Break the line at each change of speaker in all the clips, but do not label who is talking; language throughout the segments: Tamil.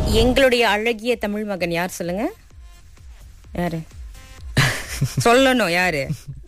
எங்களுடைய அழகிய தமிழ் மகன் யார் சொல்லுங்க யாரு சொல்லணும் யாரு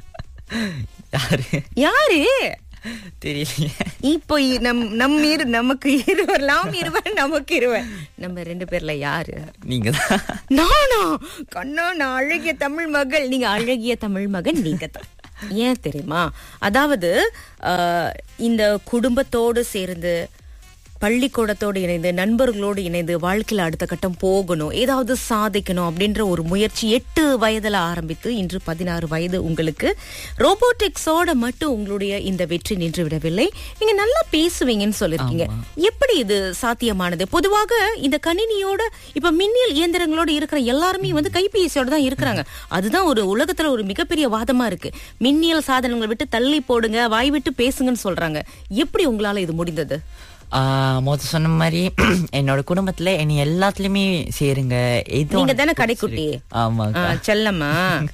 யாரு
யாரு
தெரியலையே
இப்போ இ- நம் நம் இரு நமக்கு இருவர் நாம் இருவர் நமக்கு இருவர் நம்ம ரெண்டு பேர்ல யாரு
நீங்க தான்
நானா கண்ணா நான் அழகிய தமிழ் மகள் நீங்க அழகிய தமிழ் மகன் நீங்க தான் ஏன் தெரியுமா அதாவது ஆஹ், இந்த குடும்பத்தோடு சேர்ந்து பள்ளிக்கூடத்தோடு இணைந்து நண்பர்களோடு இணைந்து வாழ்க்கையில அடுத்த கட்டம் போகணும் ஏதாவது சாதிக்கணும் அப்படின்ற ஒரு முயற்சி எட்டு வயதுல ஆரம்பித்து இன்று பதினாறு வயது உங்களுக்கு ரோபோட்டிக்ஸோட மட்டும் உங்களுடைய இந்த வெற்றி நின்று விடவில்லை நீங்க நல்லா பேசுவீங்கன்னு சொல்லிருக்கீங்க எப்படி இது சாத்தியமானது பொதுவாக இந்த கணினியோட இப்ப மின்னியல் இயந்திரங்களோட இருக்கிற எல்லாருமே வந்து கைபேசியோட தான் இருக்கிறாங்க அதுதான் ஒரு உலகத்துல ஒரு மிகப்பெரிய வாதமா இருக்கு மின்னியல் சாதனங்களை விட்டு தள்ளி போடுங்க வாய் விட்டு பேசுங்கன்னு சொல்றாங்க எப்படி உங்களால இது முடிந்தது
ஆஹ் மொத சொன்ன மாதிரி என்னோட குடும்பத்துல என்னை எல்லாத்துலயுமே சேருங்க எது
நீங்க
உனக்கு
தானே
பிடிச்சிருக்கு-
கடைக்குட்டி
ஆமா
ஆ, செல்லம்மா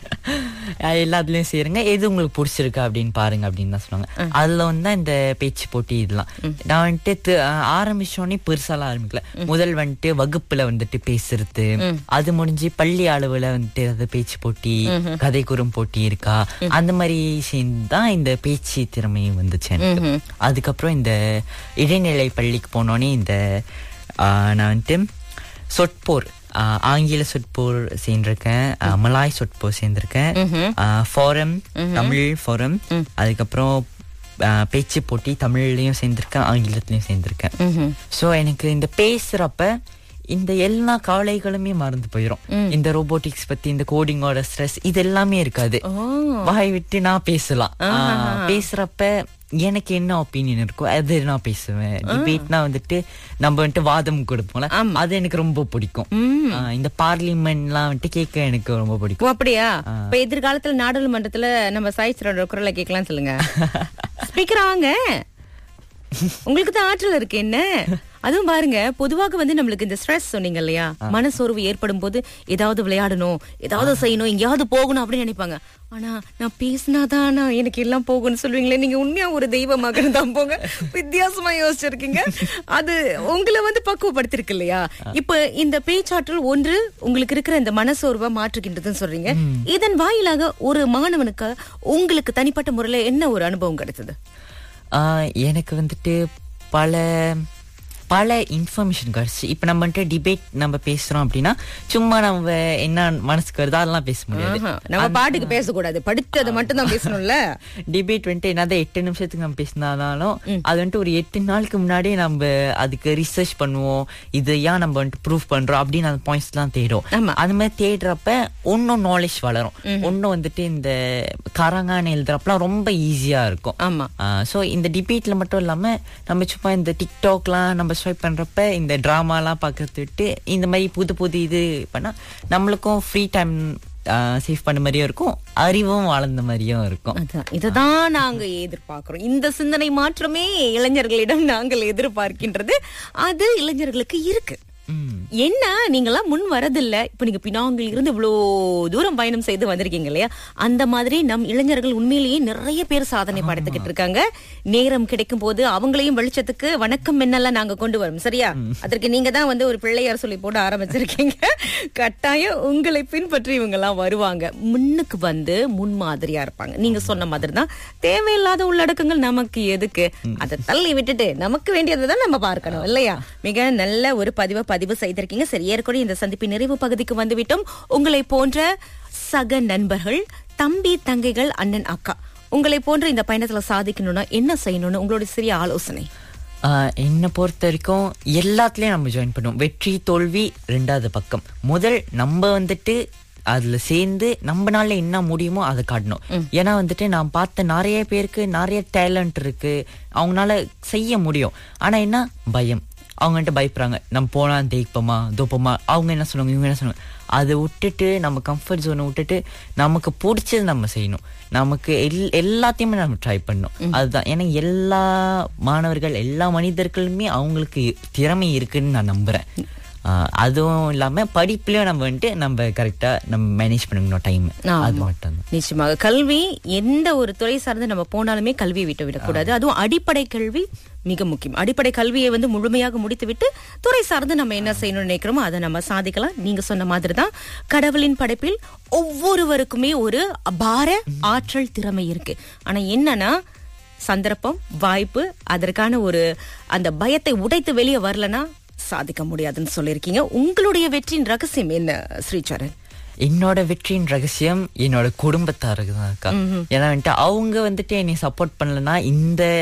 ஆஹ் எல்லாத்துலயும் சேருங்க எது உங்களுக்கு பிடிச்சிருக்கு அப்படின்னு பாருங்க அப்படின்னு தான் சொன்னாங்க அதுல வந்து தான் இந்த பேச்சு போட்டி இதெல்லாம் நான் வந்துட்டு தி- ஆஹ் ஆரம்பிச்சோடனே பெருசாலாம் ஆரம்பிக்கல முதல் வந்துட்டு வகுப்புல வந்துட்டு பேசுறது அது முடிஞ்சு பள்ளி அளவுல வந்துட்டு அது பேச்சு போட்டி கதை கூறும் போட்டி இருக்கா அந்த மாதிரி சேர்ந்து தான் இந்த பேச்சு திறமை வந்துச்சு எனக்கு அதுக்கப்புறம் இந்த இடைநிலை பள்ளிக்கு போனோடனே இந்த ஆஹ் நான் வந்துட்டு சொற்போர் ஆஹ் ஆங்கில சொற்போர் சேர்ந்திருக்கேன் ஆஹ் மலாய் சொற்போர் சேர்ந்திருக்கேன் ஃபாரம் தமிழ் ஃபாரம் அதுக்கப்புறம் ஆஹ் பேச்சு போட்டி தமிழ்லயும் சேர்ந்திருக்கேன் ஆங்கிலத்திலயும் சேர்ந்திருக்கேன் சோ எனக்கு இந்த பேசுறப்ப இந்த எல்லா கவலைகளுமே மறந்து போயிடும் இந்த ரோபோட்டிக்ஸ் பத்தி இந்த கோடிங்கோட ஸ்ட்ரெஸ் இது எல்லாமே இருக்காது வாய் விட்டு நான் பேசலாம் ஆஹ் பேசுறப்ப எனக்கு என்ன ஒப்பீனியன் இருக்கோ அது நான் பேசுவேன் டிபேட்னா வந்துட்டு நம்ம வந்துட்டு வாதம் கொடுப்போம்ல அது எனக்கு ரொம்ப பிடிக்கும் ஆஹ் இந்த பார்லிமெண்ட்லாம் வந்துட்டு கேட்க எனக்கு ரொம்ப பிடிக்கும்
ஓ அப்படியா இப்ப எதிர்காலத்துல நாடாளுமன்றத்துல நம்ம சாயிச்சரோட குரலை கேட்கலாம் சொல்லுங்க ஸ்பீக்கர் வாங்க உங்களுக்கு தான் ஆற்றல் இருக்கு என்ன அதுவும் பாருங்க பொதுவாக வந்து நம்மளுக்கு இந்த ஸ்ட்ரெஸ் சொன்னீங்க இல்லையா மனசோர்வு ஏற்படும் போது ஏதாவது விளையாடணும் ஏதாவது செய்யணும் எங்கேயாவது போகணும் அப்படின்னு நினைப்பாங்க ஆனா நான் பேசினாதான் நான் எனக்கு எல்லாம் போகணும்னு சொல்லுவீங்களே நீங்க உண்மையா ஒரு தெய்வ மகன் தான் போங்க வித்தியாசமா யோசிச்சிருக்கீங்க அது உங்களை வந்து பக்குவப்படுத்திருக்கு இல்லையா இப்ப இந்த பேச்சாற்றல் ஒன்று உங்களுக்கு இருக்கிற இந்த மனசோர்வை மாற்றுகின்றதுன்னு சொல்றீங்க இதன் வாயிலாக ஒரு மாணவனுக்கு உங்களுக்கு தனிப்பட்ட முறையில என்ன ஒரு அனுபவம் கிடைச்சது
ஆஹ் எனக்கு வந்துட்டு பல பல இன்ஃபர்மேஷன் கிடைச்சு இப்ப நம்ம வந்துட்டு டிபேட் நம்ம பேசுறோம் அப்படின்னா சும்மா நம்ம என்ன மனசுக்கு வருதோ அதெல்லாம் பேச முடியாது
ஆஹா, நம்ம பாட்டுக்கு பேசக்கூடாது படிச்சதை மட்டும் தான் பேசணும்ல
டிபேட் வந்துட்டு என்னதான் எட்டு நிமிஷத்துக்கு நம்ம பேசினாலும் அது வந்துட்டு ஒரு எட்டு நாளுக்கு முன்னாடியே நம்ம அதுக்கு ரிசர்ச் பண்ணுவோம் இது ஏன் நம்ம வந்துட்டு ப்ரூவ் பண்றோம் அப்படின்னு அந்த பாயிண்ட்ஸ் எல்லாம் தேடும்
ஆமா.
அது மாதிரி தேடுறப்ப ஒன்னும் நாலேஜ் வளரும் ஒன்னும் வந்துட்டு இந்த கரங்கான எழுதுறப்பலாம் ரொம்ப ஈஸியா இருக்கும்
ஆமா
ஸோ இந்த டிபேட்ல மட்டும் இல்லாம நம்ம சும்மா இந்த டிக்டாக்லாம் நம்ம ஸ்வைப் பண்றப்ப இந்த ட்ராமாலாம் பார்க்கறது விட்டு இந்த மாதிரி புது புது இது பண்ணா நம்மளுக்கும் ஃப்ரீ டைம் சேவ் பண்ண மாதிரியும் இருக்கும் அறிவும் வளர்ந்த மாதிரியும் இருக்கும்
அதான் இதுதான் நாங்க எதிர்பார்க்கிறோம் இந்த சிந்தனை மாற்றமே இளைஞர்களிடம் நாங்கள் எதிர்பார்க்கின்றது அது இளைஞர்களுக்கு இருக்கு
ம்.
என்ன நீங்களாம் முன் வரதில்ல இப்ப நீங்க பினாங்கில் இருந்து இவ்வளோ தூரம் பயணம் செய்து வந்திருக்கீங்க இல்லையா அந்த மாதிரி நம் இளைஞர்கள் உண்மையிலேயே நிறைய பேர் சாதனை படைத்துக்கிட்டு இருக்காங்க நேரம் கிடைக்கும் போது அவங்களையும் வெளிச்சத்துக்கு வணக்கம் என்னெல்லாம் நாங்க கொண்டு வரோம் சரியா அதற்கு நீங்க தான் வந்து ஒரு பிள்ளையார் சொல்லி போட்டு ஆரம்பிச்சிருக்கீங்க கட்டாயம் உங்களை பின்பற்றி இவங்க எல்லாம் வருவாங்க முன்னுக்கு வந்து முன்மாதிரியா இருப்பாங்க நீங்க சொன்ன மாதிரி தான் தேவையில்லாத உள்ளடக்கங்கள் நமக்கு எதுக்கு அதை தள்ளி விட்டுட்டு நமக்கு வேண்டியதை தான் நம்ம பார்க்கணும் இல்லையா மிக நல்ல ஒரு பதிவை பதிவு செய்திருக்கீங்க சரி ஏற்கனவே இந்த சந்திப்பின் நிறைவு பகுதிக்கு வந்துவிட்டோம் உங்களை போன்ற சக நண்பர்கள் தம்பி தங்கைகள் அண்ணன் அக்கா உங்களை போன்ற இந்த பயணத்துல சாதிக்கணும்னா என்ன செய்யணும்னு உங்களோட சிறிய ஆலோசனை
ஆஹ் என்னை பொறுத்த வரைக்கும் எல்லாத்துலயும் நம்ம ஜாயின் பண்ணுவோம் வெற்றி தோல்வி ரெண்டாவது பக்கம் முதல் நம்ம வந்துட்டு அதுல சேர்ந்து நம்மனால என்ன முடியுமோ அதை காட்டணும் ஏன்னா வந்துட்டு நான் பார்த்த நிறைய பேருக்கு நிறைய டேலண்ட் இருக்கு அவங்களால செய்ய முடியும் ஆனா என்ன பயம் அவங்கள்ட்ட பயப்படுறாங்க நம்ம போனா ஜெயிப்போமா தோப்போமா அவங்க என்ன சொல்லுவாங்க இவங்க என்ன சொல்லுவாங்க அதை விட்டுட்டு நம்ம கம்ஃபர்ட் ஜோனை விட்டுட்டு நமக்கு பிடிச்சது நம்ம செய்யணும் நமக்கு எல் எல்லாத்தையுமே நம்ம ட்ரை பண்ணணும் அதுதான் ஏன்னா எல்லா மாணவர்கள் எல்லா மனிதர்களுமே அவங்களுக்கு திறமை இருக்குன்னு நான் நம்புறேன் ஆஹ் அதுவும் இல்லாம படிப்புலயும் நம்ம வந்துட்டு நம்ம கரெக்டா நம்ம மேனேஜ் பண்ணிக்கணும் டைம் அது மட்டும் தான்
நிச்சயமாக கல்வி எந்த ஒரு துறை சார்ந்து நம்ம போனாலுமே கல்வியை விட்டு விடக்கூடாது அதுவும் அடிப்படை கல்வி மிக முக்கியம் அடிப்படை கல்வியை வந்து முழுமையாக முடித்துவிட்டு துறை சார்ந்து நம்ம என்ன செய்யணும்னு நினைக்கிறோமோ அதை நம்ம சாதிக்கலாம் நீங்க சொன்ன மாதிரி தான் கடவுளின் படைப்பில் ஒவ்வொருவருக்குமே ஒரு அபார ஆற்றல் திறமை இருக்கு ஆனா என்னன்னா சந்தர்ப்பம் வாய்ப்பு அதற்கான ஒரு அந்த பயத்தை உடைத்து வெளியே வரலனா சாதிக்க முடியாதுன்னு சொல்லியிருக்கீங்க உங்களுடைய வெற்றியின் ரகசியம் என்ன ஸ்ரீசரண்
என்னோட வெற்றியின் ரகசியம் என்னோட குடும்பத்தாருக்கு தான் அக்கா ஏன்னா வந்துட்டு அவங்க வந்துட்டு என்னை சப்போர்ட் பண்ணலன்னா இந்த